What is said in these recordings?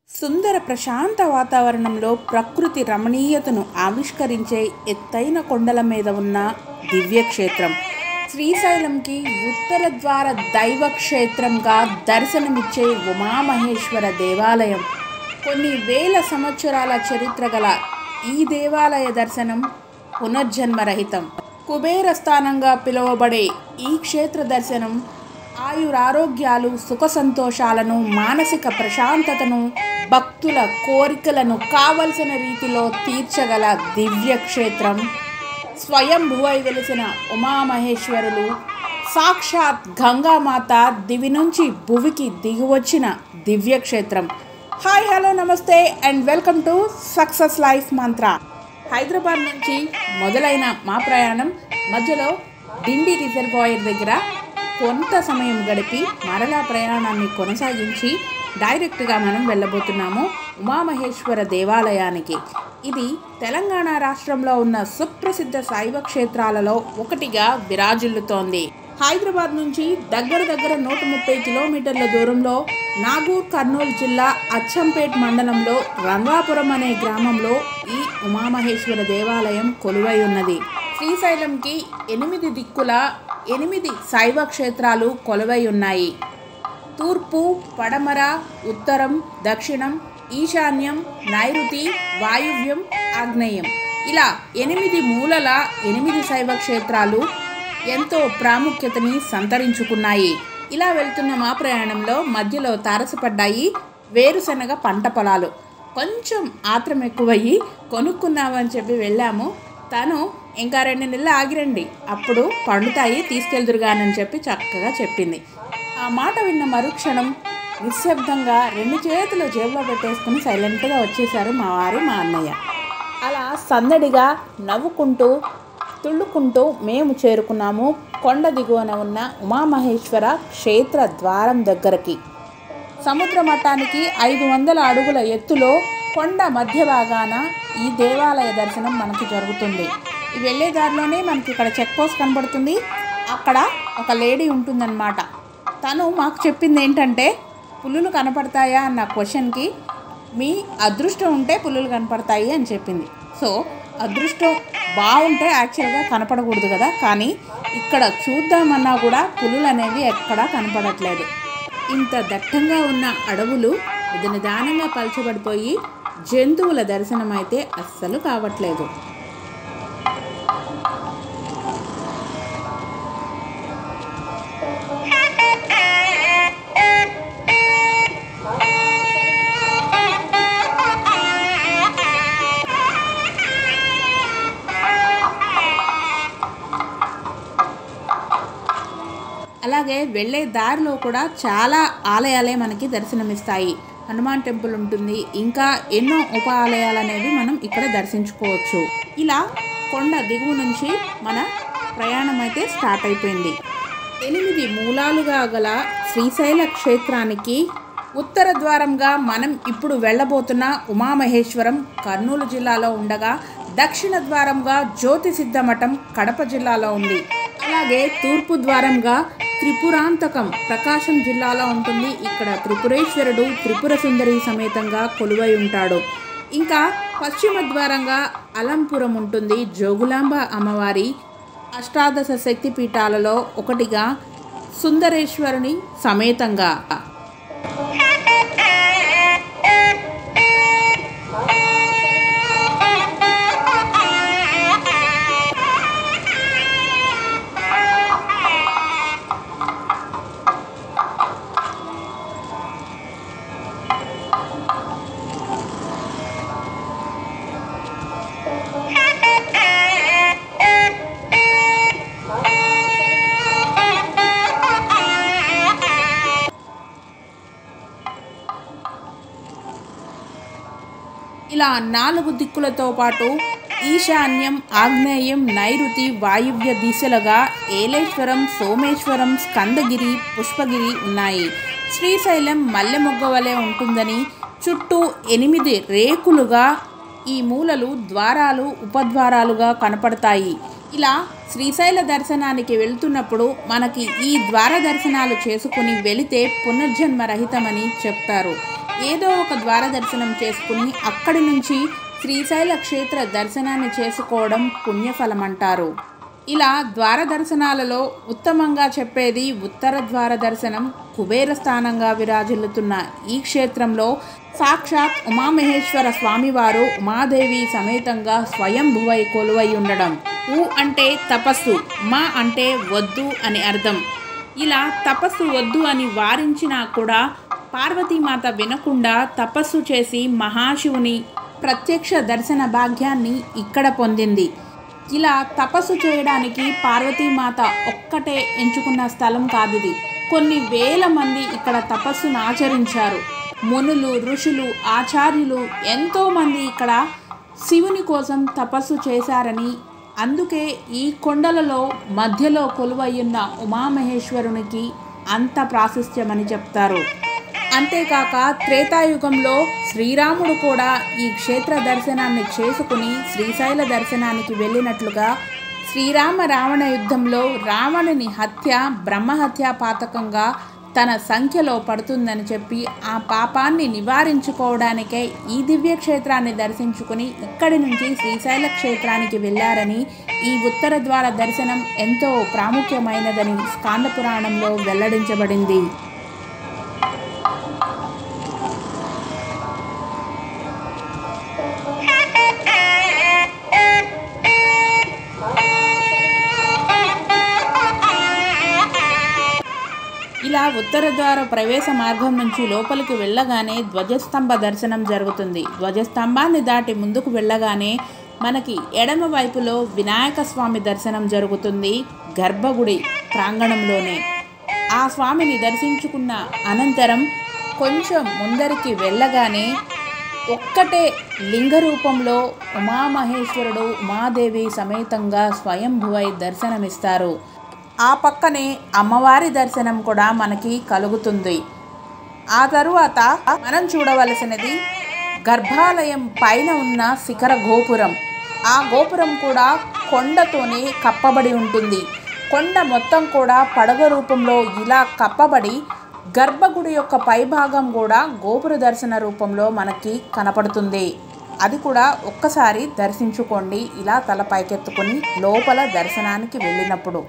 సుందర ప్రశాంత వాతావరణంలో ప్రకృతి రమణీయతను ఆవిష్కరించే ఎత్తైన కొండల మీద ఉన్న దివ్యక్షేత్రం శ్రీశైలంకి ఉత్తర ద్వార దైవ క్షేత్రంగా దర్శనమిచ్చే ఉమామహేశ్వర దేవాలయం కొన్ని వేల సంవత్సరాల చరిత్ర గల ఈ దేవాలయ దర్శనం పునర్జన్మరహితం కుబేర స్థానంగా పిలువబడే ఈ క్షేత్ర దర్శనం ఆయురారోగ్యాలు సుఖ సంతోషాలను మానసిక ప్రశాంతతను భక్తుల కోరికలను కావలసిన రీతిలో తీర్చగల దివ్య క్షేత్రం స్వయంభువై వెలిసిన ఉమామహేశ్వరులు సాక్షాత్ గంగామాత దివి నుంచి భువికి దిగివచ్చిన దివ్యక్షేత్రం హాయ్ హలో నమస్తే and welcome to success life mantra Hyderabad నుంచి మొదలైన మా ప్రయాణం మధ్యలో డిండి రిజర్వాయర్ దగ్గర కొంత సమయం గడిపి మరలా ప్రయాణాన్ని కొనసాగించి డైరెక్ట్గా మనం వెళ్ళబోతున్నాము ఉమామహేశ్వర దేవాలయానికి ఇది తెలంగాణ రాష్ట్రంలో ఉన్న సుప్రసిద్ధ శైవ క్షేత్రాలలో ఒకటిగా విరాజిల్లుతోంది హైదరాబాద్ నుంచి దగ్గర దగ్గర నూట ముప్పై కిలోమీటర్ల దూరంలో నాగూర్ కర్నూలు జిల్లా అచ్చంపేట్ మండలంలో రంగాపురం అనే గ్రామంలో ఈ ఉమామహేశ్వర దేవాలయం కొలువై ఉన్నది శ్రీశైలంకి ఎనిమిది దిక్కుల ఎనిమిది శైవ క్షేత్రాలు కొలువై ఉన్నాయి తూర్పు పడమర ఉత్తరం దక్షిణం ఈశాన్యం నైరుతి వాయువ్యం ఆగ్నేయం ఇలా ఎనిమిది మూలల ఎనిమిది శైవ క్షేత్రాలు ఎంతో ప్రాముఖ్యతని సంతరించుకున్నాయి ఇలా వెళ్తున్న మా ప్రయాణంలో మధ్యలో తారసపడ్డాయి వేరుశనగ పంట పొలాలు కొంచెం ఆత్రం ఎక్కువయ్యి కొనుక్కుందామని చెప్పి వెళ్ళాము తను ఇంకా రెండు నెలలు ఆగిరండి అప్పుడు పండుతాయి తీసుకెళ్దురుగానని చెప్పి చక్కగా చెప్పింది ఆ మాట విన్న మరుక్షణం నిశ్శబ్దంగా రెండు చేతులు జేబులో పెట్టేసుకుని సైలెంట్గా వచ్చేసారు మా వారు మా అన్నయ్య అలా సందడిగా నవ్వుకుంటూ తుళ్ళుకుంటూ మేము చేరుకున్నాము కొండ దిగువన ఉన్న ఉమామహేశ్వర క్షేత్ర ద్వారం దగ్గరకి సముద్ర మట్టానికి ఐదు వందల అడుగుల ఎత్తులో కొండ మధ్య భాగాన ఈ దేవాలయ దర్శనం మనకి జరుగుతుంది ఈ వెళ్ళే దారిలోనే మనకి ఇక్కడ చెక్ పోస్ట్ కనబడుతుంది అక్కడ ఒక లేడీ ఉంటుందన్నమాట తను మాకు చెప్పింది ఏంటంటే పులులు కనపడతాయా అన్న క్వశ్చన్కి మీ అదృష్టం ఉంటే పులులు కనపడతాయి అని చెప్పింది సో అదృష్టం బాగుంటే యాక్చువల్గా కనపడకూడదు కదా కానీ ఇక్కడ చూద్దామన్నా కూడా పులులు అనేవి ఎక్కడా కనపడట్లేదు ఇంత దట్టంగా ఉన్న అడవులు నిదానంగా పలచబడిపోయి జంతువుల దర్శనం అయితే అస్సలు కావట్లేదు అలాగే వెళ్ళే దారిలో కూడా చాలా ఆలయాలే మనకి దర్శనమిస్తాయి హనుమాన్ టెంపుల్ ఉంటుంది ఇంకా ఎన్నో ఉప ఆలయాలు అనేవి మనం ఇక్కడ దర్శించుకోవచ్చు ఇలా కొండ దిగువ నుంచి మన ప్రయాణం అయితే స్టార్ట్ అయిపోయింది ఎనిమిది మూలాలుగా గల శ్రీశైల క్షేత్రానికి ఉత్తర ద్వారంగా మనం ఇప్పుడు వెళ్ళబోతున్న ఉమామహేశ్వరం కర్నూలు జిల్లాలో ఉండగా దక్షిణ ద్వారంగా జ్యోతిసిద్ధ మఠం కడప జిల్లాలో ఉంది అలాగే తూర్పు ద్వారంగా త్రిపురాంతకం ప్రకాశం జిల్లాలో ఉంటుంది ఇక్కడ త్రిపురేశ్వరుడు త్రిపుర సుందరి సమేతంగా కొలువై ఉంటాడు ఇంకా పశ్చిమ ద్వారంగా అలంపురం ఉంటుంది జోగులాంబ అమ్మవారి అష్టాదశ శక్తి పీఠాలలో ఒకటిగా సుందరేశ్వరుని సమేతంగా ఇలా నాలుగు దిక్కులతో పాటు ఈశాన్యం ఆగ్నేయం నైరుతి వాయువ్య దిశలుగా ఏలేశ్వరం సోమేశ్వరం స్కందగిరి పుష్పగిరి ఉన్నాయి శ్రీశైలం మల్లెమొగ్గ వలె ఉంటుందని చుట్టూ ఎనిమిది రేకులుగా ఈ మూలలు ద్వారాలు ఉపద్వారాలుగా కనపడతాయి ఇలా శ్రీశైల దర్శనానికి వెళ్తున్నప్పుడు మనకి ఈ ద్వార దర్శనాలు చేసుకుని వెళితే పునర్జన్మ రహితమని చెప్తారు ఏదో ఒక ద్వార దర్శనం చేసుకుని అక్కడి నుంచి శ్రీశైల క్షేత్ర దర్శనాన్ని చేసుకోవడం పుణ్యఫలం అంటారు ఇలా ద్వార దర్శనాలలో ఉత్తమంగా చెప్పేది ఉత్తర ద్వార దర్శనం కుబేర స్థానంగా విరాజిల్లుతున్న ఈ క్షేత్రంలో సాక్షాత్ ఉమామహేశ్వర స్వామివారు ఉమాదేవి సమేతంగా స్వయంభువై కొలువై ఉండడం ఊ అంటే తపస్సు మా అంటే వద్దు అని అర్థం ఇలా తపస్సు వద్దు అని వారించినా కూడా పార్వతీమాత వినకుండా తపస్సు చేసి మహాశివుని ప్రత్యక్ష దర్శన భాగ్యాన్ని ఇక్కడ పొందింది ఇలా తపస్సు చేయడానికి పార్వతీమాత ఒక్కటే ఎంచుకున్న స్థలం కాదిది కొన్ని వేల మంది ఇక్కడ తపస్సును ఆచరించారు మునులు ఋషులు ఆచార్యులు ఎంతోమంది ఇక్కడ శివుని కోసం తపస్సు చేశారని అందుకే ఈ కొండలలో మధ్యలో కొలువయ్యున్న ఉమామహేశ్వరునికి అంత ప్రాశస్త్యమని చెప్తారు అంతేకాక త్రేతాయుగంలో శ్రీరాముడు కూడా ఈ క్షేత్ర దర్శనాన్ని చేసుకుని శ్రీశైల దర్శనానికి వెళ్ళినట్లుగా శ్రీరామ రావణ యుద్ధంలో రావణుని హత్య బ్రహ్మహత్యా పాతకంగా తన సంఖ్యలో పడుతుందని చెప్పి ఆ పాపాన్ని నివారించుకోవడానికే ఈ దివ్య క్షేత్రాన్ని దర్శించుకుని ఇక్కడి నుంచి శ్రీశైల క్షేత్రానికి వెళ్ళారని ఈ ఉత్తర ద్వార దర్శనం ఎంతో ప్రాముఖ్యమైనదని స్కాంద పురాణంలో వెల్లడించబడింది ఇలా ఉత్తర ద్వార ప్రవేశ మార్గం నుంచి లోపలికి వెళ్ళగానే ధ్వజస్తంభ దర్శనం జరుగుతుంది ధ్వజస్తంభాన్ని దాటి ముందుకు వెళ్ళగానే మనకి ఎడమ వైపులో వినాయక స్వామి దర్శనం జరుగుతుంది గర్భగుడి ప్రాంగణంలోనే ఆ స్వామిని దర్శించుకున్న అనంతరం కొంచెం ముందరికి వెళ్ళగానే ఒక్కటే లింగ రూపంలో ఉమామహేశ్వరుడు ఉమాదేవి సమేతంగా స్వయంభువై దర్శనమిస్తారు ఆ పక్కనే అమ్మవారి దర్శనం కూడా మనకి కలుగుతుంది ఆ తరువాత మనం చూడవలసినది గర్భాలయం పైన ఉన్న శిఖర గోపురం ఆ గోపురం కూడా కొండతోనే కప్పబడి ఉంటుంది కొండ మొత్తం కూడా పడగ రూపంలో ఇలా కప్పబడి గర్భగుడి యొక్క పైభాగం కూడా గోపుర దర్శన రూపంలో మనకి కనపడుతుంది అది కూడా ఒక్కసారి దర్శించుకోండి ఇలా తల పైకెత్తుకొని లోపల దర్శనానికి వెళ్ళినప్పుడు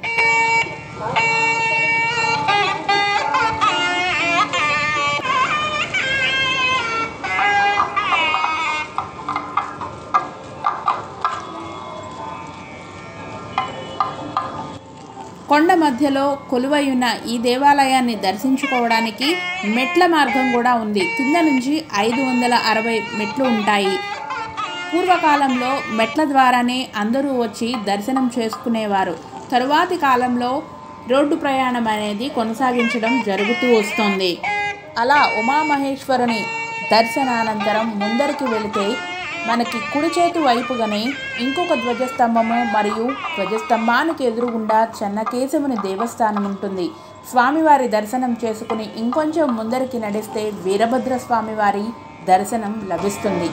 కొండ మధ్యలో కొలువై ఉన్న ఈ దేవాలయాన్ని దర్శించుకోవడానికి మెట్ల మార్గం కూడా ఉంది కింద నుంచి ఐదు వందల అరవై మెట్లు ఉంటాయి పూర్వకాలంలో మెట్ల ద్వారానే అందరూ వచ్చి దర్శనం చేసుకునేవారు తరువాతి కాలంలో రోడ్డు ప్రయాణం అనేది కొనసాగించడం జరుగుతూ వస్తుంది అలా ఉమామహేశ్వరుని దర్శనానంతరం ముందరికి వెళితే మనకి కుడి చేతి వైపుగానే ఇంకొక ధ్వజస్తంభము మరియు ధ్వజస్తంభానికి ఎదురుగుండా చెన్నకేశవుని దేవస్థానం ఉంటుంది స్వామివారి దర్శనం చేసుకుని ఇంకొంచెం ముందరికి నడిస్తే వీరభద్ర స్వామివారి దర్శనం లభిస్తుంది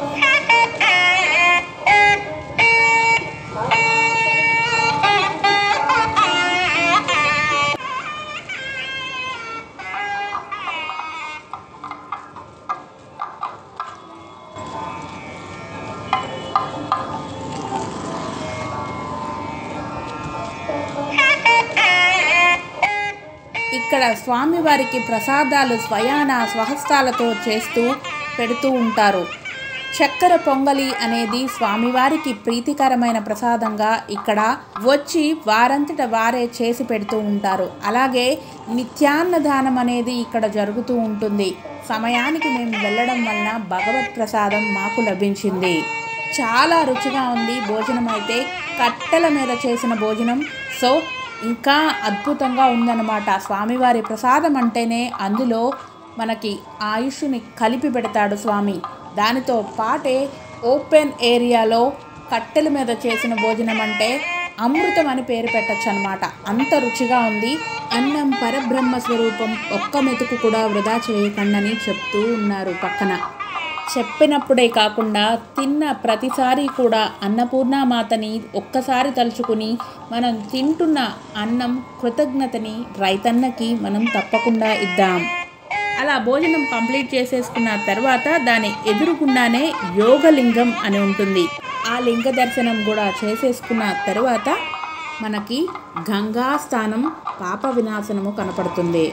ఇక్కడ స్వామివారికి ప్రసాదాలు స్వయాన స్వహస్తాలతో చేస్తూ పెడుతూ ఉంటారు చక్కెర పొంగలి అనేది స్వామివారికి ప్రీతికరమైన ప్రసాదంగా ఇక్కడ వచ్చి వారంతట వారే చేసి పెడుతూ ఉంటారు అలాగే నిత్యాన్నదానం అనేది ఇక్కడ జరుగుతూ ఉంటుంది సమయానికి మేము వెళ్ళడం వలన భగవత్ ప్రసాదం మాకు లభించింది చాలా రుచిగా ఉంది భోజనం అయితే కట్టెల మీద చేసిన భోజనం సో ఇంకా అద్భుతంగా ఉందన్నమాట స్వామివారి ప్రసాదం అంటేనే అందులో మనకి ఆయుష్ని కలిపి పెడతాడు స్వామి దానితో పాటే ఓపెన్ ఏరియాలో కట్టెల మీద చేసిన భోజనం అంటే అమృతం అని పేరు పెట్టచ్చు అనమాట అంత రుచిగా ఉంది అన్నం పరబ్రహ్మ స్వరూపం ఒక్క మెతుకు కూడా వృధా చేయకండని చెప్తూ ఉన్నారు పక్కన చెప్పినప్పుడే కాకుండా తిన్న ప్రతిసారి కూడా అన్నపూర్ణామాతని ఒక్కసారి తలుచుకుని మనం తింటున్న అన్నం కృతజ్ఞతని రైతన్నకి మనం తప్పకుండా ఇద్దాం అలా భోజనం కంప్లీట్ చేసేసుకున్న తర్వాత దాని ఎదురుగుండానే యోగలింగం అని ఉంటుంది ఆ లింగ దర్శనం కూడా చేసేసుకున్న తర్వాత మనకి గంగా స్థానం పాప వినాశనము కనపడుతుంది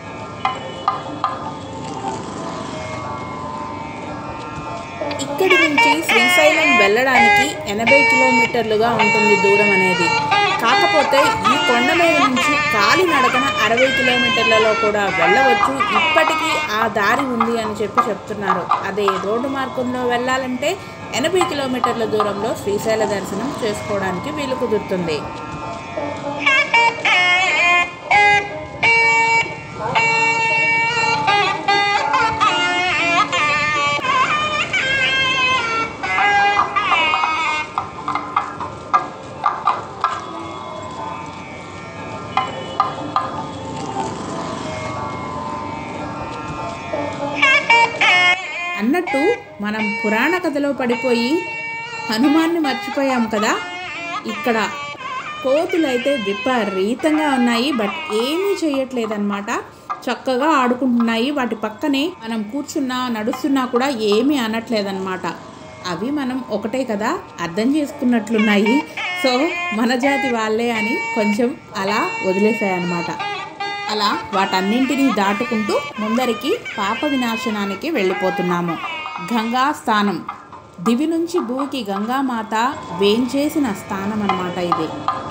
ఇక్కడి నుంచి శ్రీశైలం వెళ్ళడానికి ఎనభై కిలోమీటర్లుగా ఉంటుంది దూరం అనేది కాకపోతే ఈ కొండ మీద నుంచి కాలి నడకన అరవై కిలోమీటర్లలో కూడా వెళ్ళవచ్చు ఇప్పటికీ ఆ దారి ఉంది అని చెప్పి చెప్తున్నారు అదే రోడ్డు మార్గంలో వెళ్ళాలంటే ఎనభై కిలోమీటర్ల దూరంలో శ్రీశైల దర్శనం చేసుకోవడానికి వీలు కుదురుతుంది అన్నట్టు మనం పురాణ కథలో పడిపోయి హనుమాన్ని మర్చిపోయాం కదా ఇక్కడ కోతులైతే విపరీతంగా ఉన్నాయి బట్ ఏమీ చేయట్లేదన్నమాట చక్కగా ఆడుకుంటున్నాయి వాటి పక్కనే మనం కూర్చున్నా నడుస్తున్నా కూడా ఏమీ అనట్లేదన్నమాట అవి మనం ఒకటే కదా అర్థం చేసుకున్నట్లున్నాయి సో మన జాతి వాళ్ళే అని కొంచెం అలా వదిలేసాయన్నమాట అలా వాటన్నింటినీ దాటుకుంటూ ముందరికి పాప వినాశనానికి వెళ్ళిపోతున్నాము గంగా స్థానం దివి నుంచి భూమికి గంగామాత వేంచేసిన స్థానం అన్నమాట ఇది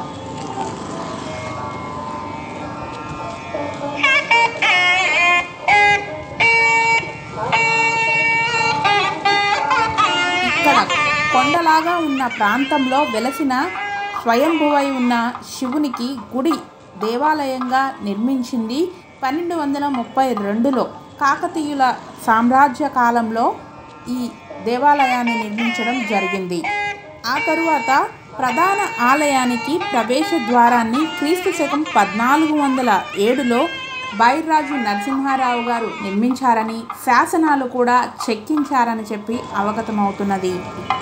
ఇక్కడ కొండలాగా ఉన్న ప్రాంతంలో వెలసిన స్వయంభువై ఉన్న శివునికి గుడి దేవాలయంగా నిర్మించింది పన్నెండు వందల ముప్పై రెండులో కాకతీయుల సామ్రాజ్య కాలంలో ఈ దేవాలయాన్ని నిర్మించడం జరిగింది ఆ తరువాత ప్రధాన ఆలయానికి ప్రవేశ ద్వారాన్ని క్రీస్తు శకం పద్నాలుగు వందల ఏడులో బైర్రాజు నరసింహారావు గారు నిర్మించారని శాసనాలు కూడా చెక్కించారని చెప్పి అవగతమవుతున్నది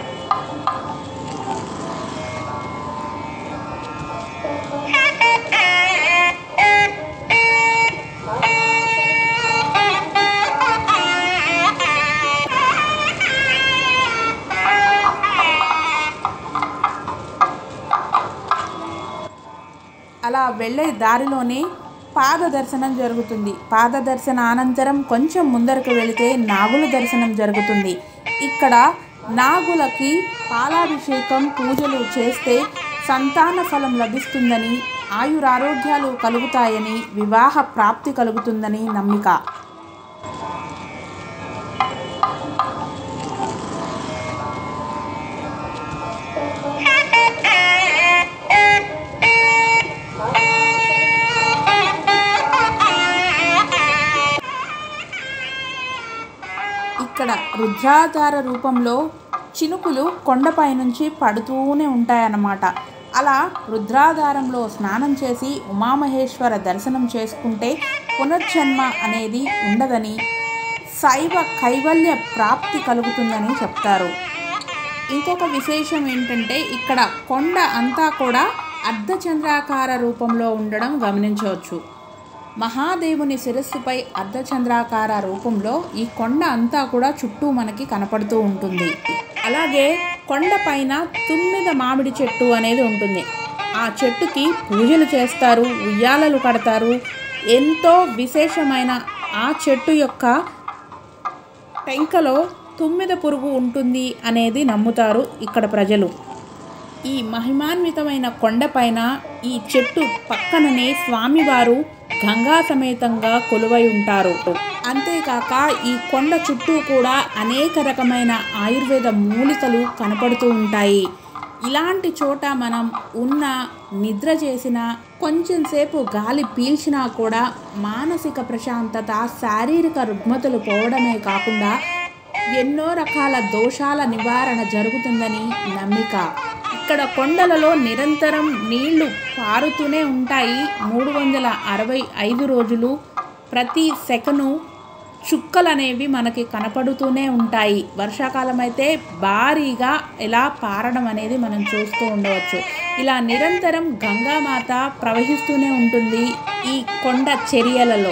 అలా వెళ్ళే దారిలోనే పాద దర్శనం జరుగుతుంది పాద దర్శన అనంతరం కొంచెం ముందరకు వెళితే నాగుల దర్శనం జరుగుతుంది ఇక్కడ నాగులకి పాలాభిషేకం పూజలు చేస్తే సంతాన ఫలం లభిస్తుందని ఆయురారోగ్యాలు కలుగుతాయని వివాహ ప్రాప్తి కలుగుతుందని నమ్మిక ఇక్కడ రుద్రాధార రూపంలో చినుకులు కొండపై నుంచి పడుతూనే ఉంటాయన్నమాట అలా రుద్రాధారంలో స్నానం చేసి ఉమామహేశ్వర దర్శనం చేసుకుంటే పునర్జన్మ అనేది ఉండదని శైవ కైవల్య ప్రాప్తి కలుగుతుందని చెప్తారు ఇంకొక విశేషం ఏంటంటే ఇక్కడ కొండ అంతా కూడా అర్ధచంద్రాకార రూపంలో ఉండడం గమనించవచ్చు మహాదేవుని శిరస్సుపై అర్ధచంద్రాకార రూపంలో ఈ కొండ అంతా కూడా చుట్టూ మనకి కనపడుతూ ఉంటుంది అలాగే కొండ పైన తుమ్మిద మామిడి చెట్టు అనేది ఉంటుంది ఆ చెట్టుకి పూజలు చేస్తారు ఉయ్యాలలు కడతారు ఎంతో విశేషమైన ఆ చెట్టు యొక్క టెంకలో తుమ్మిద పురుగు ఉంటుంది అనేది నమ్ముతారు ఇక్కడ ప్రజలు ఈ మహిమాన్వితమైన కొండపైన ఈ చెట్టు పక్కననే స్వామివారు గంగా సమేతంగా కొలువై ఉంటారు అంతేకాక ఈ కొండ చుట్టూ కూడా అనేక రకమైన ఆయుర్వేద మూలికలు కనపడుతూ ఉంటాయి ఇలాంటి చోట మనం ఉన్న నిద్ర చేసిన కొంచెం సేపు గాలి పీల్చినా కూడా మానసిక ప్రశాంతత శారీరక రుగ్మతలు పోవడమే కాకుండా ఎన్నో రకాల దోషాల నివారణ జరుగుతుందని నమ్మిక ఇక్కడ కొండలలో నిరంతరం నీళ్లు పారుతూనే ఉంటాయి మూడు వందల అరవై ఐదు రోజులు ప్రతి సెకను చుక్కలు అనేవి మనకి కనపడుతూనే ఉంటాయి వర్షాకాలం అయితే భారీగా ఇలా పారడం అనేది మనం చూస్తూ ఉండవచ్చు ఇలా నిరంతరం గంగామాత ప్రవహిస్తూనే ఉంటుంది ఈ కొండ చర్యలలో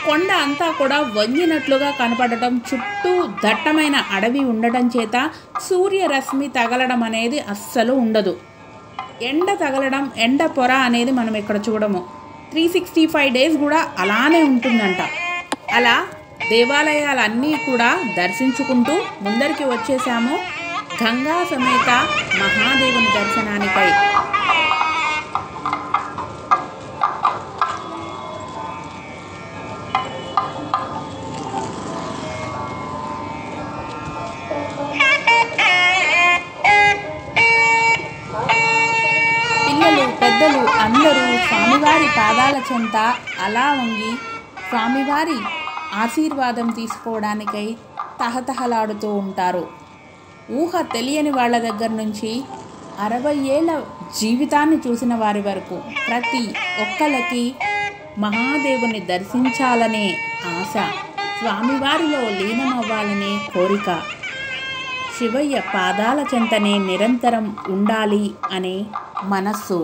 కొండ అంతా కూడా వంగినట్లుగా కనపడటం చుట్టూ దట్టమైన అడవి ఉండటం చేత సూర్యరశ్మి తగలడం అనేది అస్సలు ఉండదు ఎండ తగలడం ఎండ పొర అనేది మనం ఇక్కడ చూడము త్రీ సిక్స్టీ ఫైవ్ డేస్ కూడా అలానే ఉంటుందంట అలా దేవాలయాలన్నీ కూడా దర్శించుకుంటూ ముందరికి వచ్చేసాము గంగా సమేత మహాదేవుని దర్శనానికై పిల్లలు పెద్దలు అందరూ స్వామివారి పాదాల చెంత అలా వంగి స్వామివారి ఆశీర్వాదం తీసుకోవడానికై తహతహలాడుతూ ఉంటారు ఊహ తెలియని వాళ్ళ దగ్గర నుంచి అరవై ఏళ్ళ జీవితాన్ని చూసిన వారి వరకు ప్రతి ఒక్కళ్ళకి మహాదేవుని దర్శించాలనే ఆశ స్వామివారిలో లీనమవ్వాలనే కోరిక శివయ్య పాదాల చెంతనే నిరంతరం ఉండాలి అనే మనస్సు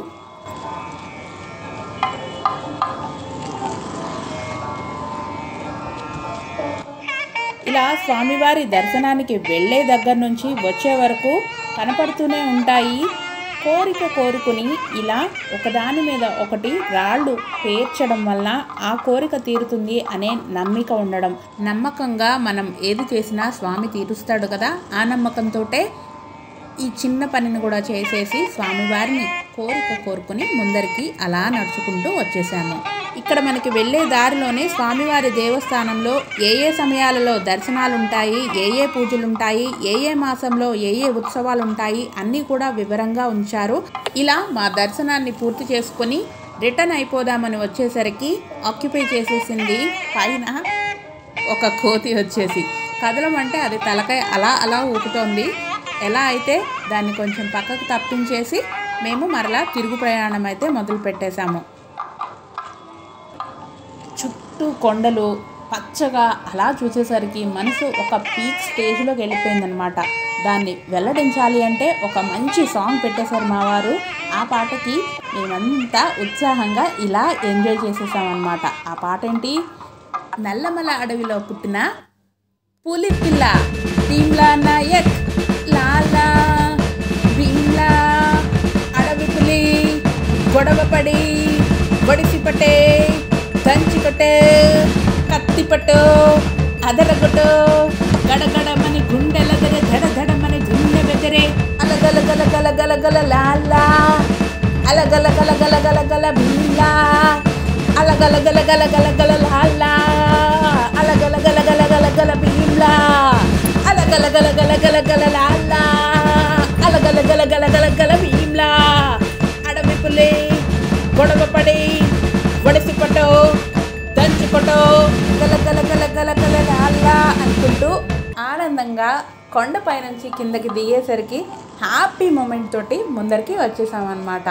ఇలా స్వామివారి దర్శనానికి వెళ్ళే దగ్గర నుంచి వచ్చే వరకు కనపడుతూనే ఉంటాయి కోరిక కోరుకుని ఇలా ఒకదాని మీద ఒకటి రాళ్ళు పేర్చడం వల్ల ఆ కోరిక తీరుతుంది అనే నమ్మిక ఉండడం నమ్మకంగా మనం ఏది చేసినా స్వామి తీరుస్తాడు కదా ఆ నమ్మకంతోటే ఈ చిన్న పనిని కూడా చేసేసి స్వామివారిని కోరిక కోరుకుని ముందరికి అలా నడుచుకుంటూ వచ్చేసాము ఇక్కడ మనకి వెళ్ళే దారిలోనే స్వామివారి దేవస్థానంలో ఏ ఏ సమయాలలో దర్శనాలు ఉంటాయి ఏ ఏ పూజలు ఉంటాయి ఏ ఏ మాసంలో ఏ ఏ ఉత్సవాలు ఉంటాయి అన్నీ కూడా వివరంగా ఉంచారు ఇలా మా దర్శనాన్ని పూర్తి చేసుకొని రిటర్న్ అయిపోదామని వచ్చేసరికి ఆక్యుపై చేసేసింది పైన ఒక కోతి వచ్చేసి కదలమంటే అది తలకాయ అలా అలా ఊపుతోంది ఎలా అయితే దాన్ని కొంచెం పక్కకు తప్పించేసి మేము మరలా తిరుగు ప్రయాణం అయితే మొదలు పెట్టేశాము చుట్టూ కొండలు పచ్చగా అలా చూసేసరికి మనసు ఒక పీక్ స్టేజ్లోకి వెళ్ళిపోయిందనమాట దాన్ని వెల్లడించాలి అంటే ఒక మంచి సాంగ్ పెట్టేశారు మా వారు ఆ పాటకి మేమంతా ఉత్సాహంగా ఇలా ఎంజాయ్ చేసేసామన్నమాట ఆ పాట ఏంటి నల్లమల అడవిలో పుట్టిన పులి పిల్ల భీమ్లా నాయక్ లాలా భీమ్లా అడవి పులి గొడవ పడి ఒడిసి పట్టే దంచి కొట్టే కత్తి పట్టు అదరగొట్టు గడగడమని గుండెలదరే ధడ ధడమని గుండె బెదరే అలగల గల గల గల గల లాలా అలగల గల గల గల గల భీమ్లా అలగల గల గల గల గల లాలా అలగల గల గల గల గల భీమ్లా అలగల గల గల గల గల లాలా అలగల గల గల గల గల భీమ్లా అడవి పులి గొడవ పడి ఒడిసి పట్టు దంచి పట్టు గల గల గల గల గల లాలా అనుకుంటూ ఆనందంగా కొండపై నుంచి కిందకి దిగేసరికి హ్యాపీ మూమెంట్ తోటి ముందరికి వచ్చేసామన్నమాట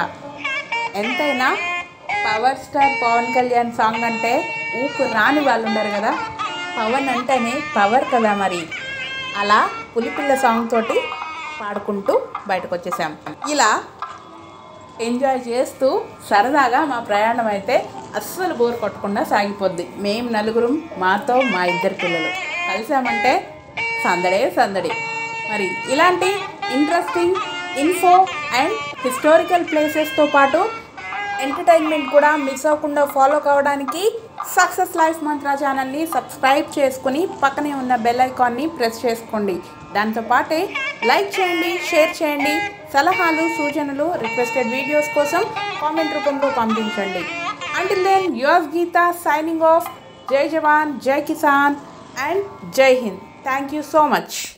ఎంతైనా power star Pawan Kalyan song అంటే ఊపు రాని వాళ్ళు ఉండరు కదా పవన్ అంటేనే పవర్ కదా మరి అలా పులిపిల్ల సాంగ్ తోటి పాడుకుంటూ బయటకు వచ్చేసాం ఇలా ఎంజాయ్ చేస్తూ సరదాగా మా ప్రయాణం అయితే అస్సలు బోర్ కొట్టకుండా సాగిపోద్ది మేము నలుగురం మాతో మా ఇద్దరు పిల్లలు కలిసామంటే సందడే సందడి మరి ఇలాంటి ఇంట్రెస్టింగ్ ఇన్ఫో అండ్ హిస్టారికల్ ప్లేసెస్తో పాటు ఎంటర్టైన్మెంట్ కూడా మిస్ అవ్వకుండా ఫాలో కావడానికి సక్సెస్ లైఫ్ మంత్ర ఛానల్ని సబ్స్క్రైబ్ చేసుకుని పక్కనే ఉన్న బెల్ ఐకాన్ని ప్రెస్ చేసుకోండి దాంతోపాటే లైక్ చేయండి షేర్ చేయండి సలహాలు సూచనలు రిక్వెస్టెడ్ వీడియోస్ కోసం కామెంట్ రూపంలో పంపించండి until then your Geetha signing off జై జవాన్ జై కిసాన్ అండ్ జై Hind thank you so much